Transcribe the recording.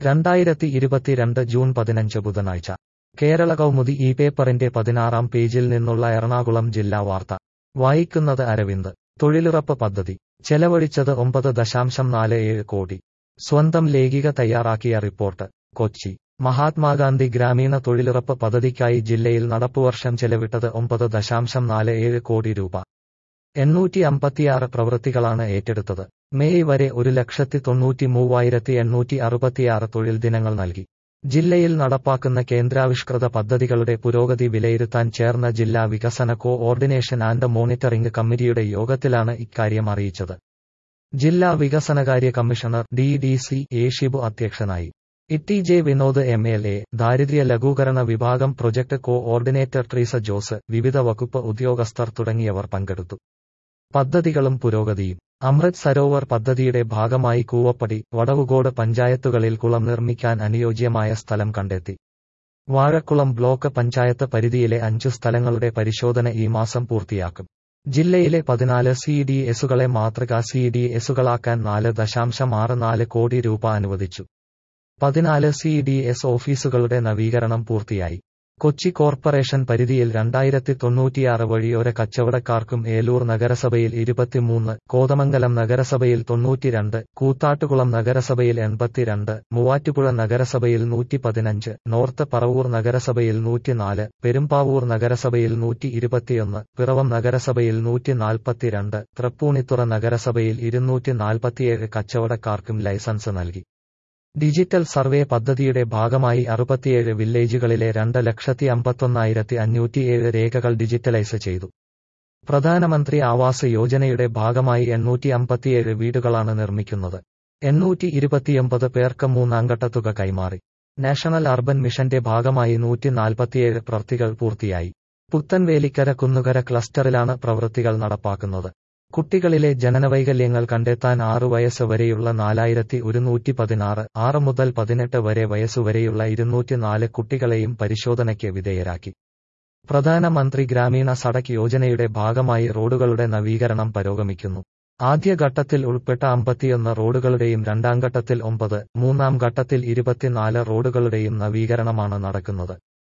രണ്ടായിരത്തി ഇരുപത്തിരണ്ട് ജൂൺ പതിനഞ്ച് ബുധനാഴ്ച കേരള കൗമുദി ഈ പേപ്പറിന്റെ പതിനാറാം പേജിൽ നിന്നുള്ള എറണാകുളം ജില്ലാ വാർത്ത വായിക്കുന്നത് അരവിന്ദ് തൊഴിലുറപ്പ് പദ്ധതി ചെലവഴിച്ചത് ഒമ്പത് ദശാംശം നാല് ഏഴ് കോടി സ്വന്തം ലേഖിക തയ്യാറാക്കിയ റിപ്പോർട്ട് കൊച്ചി മഹാത്മാഗാന്ധി ഗ്രാമീണ തൊഴിലുറപ്പ് പദ്ധതിക്കായി ജില്ലയിൽ നടപ്പുവർഷം ചെലവിട്ടത് ഒമ്പത് ദശാംശം നാല് ഏഴ് കോടി രൂപ എണ്ണൂറ്റി അമ്പത്തിയാറ് പ്രവൃത്തികളാണ് ഏറ്റെടുത്തത് മെയ് വരെ ഒരു ലക്ഷത്തി തൊണ്ണൂറ്റി മൂവായിരത്തി എണ്ണൂറ്റി അറുപത്തിയാറ് തൊഴിൽ ദിനങ്ങൾ നൽകി ജില്ലയിൽ നടപ്പാക്കുന്ന കേന്ദ്രാവിഷ്കൃത പദ്ധതികളുടെ പുരോഗതി വിലയിരുത്താൻ ചേർന്ന ജില്ലാ വികസന കോ ഓർഡിനേഷൻ ആൻഡ് മോണിറ്ററിംഗ് കമ്മിറ്റിയുടെ യോഗത്തിലാണ് ഇക്കാര്യം അറിയിച്ചത് ജില്ലാ വികസനകാര്യ commissioner D D C A Shibu അധ്യക്ഷനായി Itty J Vinod M L A ദാരിദ്ര്യ ലഘൂകരണ വിഭാഗം project coordinator Treesa Jose വിവിധ വകുപ്പ് ഉദ്യോഗസ്ഥർ തുടങ്ങിയവർ പങ്കെടുത്തു പദ്ധതികളും പുരോഗതിയും അമൃത് സരോവർ പദ്ധതിയുടെ ഭാഗമായി കൂവപ്പടി വടവുകോട് പഞ്ചായത്തുകളിൽ കുളം നിർമ്മിക്കാൻ അനുയോജ്യമായ സ്ഥലം കണ്ടെത്തി വാഴക്കുളം ബ്ലോക്ക് പഞ്ചായത്ത് പരിധിയിലെ അഞ്ചു സ്ഥലങ്ങളുടെ പരിശോധന ഈ മാസം പൂർത്തിയാക്കും ജില്ലയിലെ പതിനാല് സി ഡി എസുകളെ മാതൃകാ സി ഡി എസുകളാക്കാൻ നാല് ദശാംശം ആറ് നാല് കോടി രൂപ അനുവദിച്ചു പതിനാല് സി ഡി എസ് ഓഫീസുകളുടെ നവീകരണം പൂർത്തിയായി കൊച്ചി കോർപ്പറേഷൻ പരിധിയിൽ രണ്ടായിരത്തി തൊണ്ണൂറ്റിയാറ് വഴിയോര കച്ചവടക്കാർക്കും ഏലൂർ നഗരസഭയിൽ ഇരുപത്തിമൂന്ന് കോതമംഗലം നഗരസഭയിൽ തൊണ്ണൂറ്റിരണ്ട് കൂത്താട്ടുകുളം നഗരസഭയിൽ എൺപത്തിരണ്ട് മൂവാറ്റുപുഴ നഗരസഭയിൽ നൂറ്റി പതിനഞ്ച് നോർത്ത് പറവൂർ നഗരസഭയിൽ നൂറ്റിനാല് പെരുമ്പാവൂർ നഗരസഭയിൽ നൂറ്റി ഇരുപത്തിയൊന്ന് പിറവം നഗരസഭയിൽ നൂറ്റി നാൽപ്പത്തിരണ്ട് തൃപ്പൂണിത്തുറ നഗരസഭയിൽ ഇരുന്നൂറ്റി നാൽപ്പത്തിയേഴ് കച്ചവടക്കാർക്കും ലൈസൻസ് നൽകി ഡിജിറ്റൽ സർവേ പദ്ധതിയുടെ ഭാഗമായി അറുപത്തിയേഴ് വില്ലേജുകളിലെ രണ്ട് ലക്ഷത്തി അമ്പത്തൊന്നായിരത്തി അഞ്ഞൂറ്റിയേഴ് രേഖകൾ ഡിജിറ്റലൈസ് ചെയ്തു പ്രധാനമന്ത്രി ആവാസ് യോജനയുടെ ഭാഗമായി എണ്ണൂറ്റി അമ്പത്തിയേഴ് വീടുകളാണ് നിർമ്മിക്കുന്നത് എണ്ണൂറ്റി ഇരുപത്തിയൊമ്പത് പേർക്ക് മൂന്നാംഘട്ട തുക കൈമാറി നാഷണൽ അർബൻ മിഷന്റെ ഭാഗമായി നൂറ്റി നാൽപ്പത്തിയേഴ് പ്രവൃത്തികൾ പൂർത്തിയായി പുത്തൻവേലിക്കര കുന്നുകര ക്ലസ്റ്ററിലാണ് പ്രവൃത്തികൾ നടപ്പാക്കുന്നത് കുട്ടികളിലെ ജനനവൈകല്യങ്ങൾ കണ്ടെത്താൻ ആറു വയസ്സ് വരെയുള്ള നാലായിരത്തി ഒരുന്നൂറ്റി പതിനാറ് ആറ് മുതൽ പതിനെട്ട് വരെ വയസ്സുവരെയുള്ള ഇരുന്നൂറ്റിനാല് കുട്ടികളെയും പരിശോധനയ്ക്ക് വിധേയരാക്കി പ്രധാനമന്ത്രി ഗ്രാമീണ സടക് യോജനയുടെ ഭാഗമായി റോഡുകളുടെ നവീകരണം പുരോഗമിക്കുന്നു ആദ്യഘട്ടത്തിൽ ഉൾപ്പെട്ട അമ്പത്തിയൊന്ന് റോഡുകളുടെയും രണ്ടാം ഘട്ടത്തിൽ ഒമ്പത് മൂന്നാം ഘട്ടത്തിൽ ഇരുപത്തിനാല് റോഡുകളുടെയും നവീകരണമാണ് നടക്കുന്നത്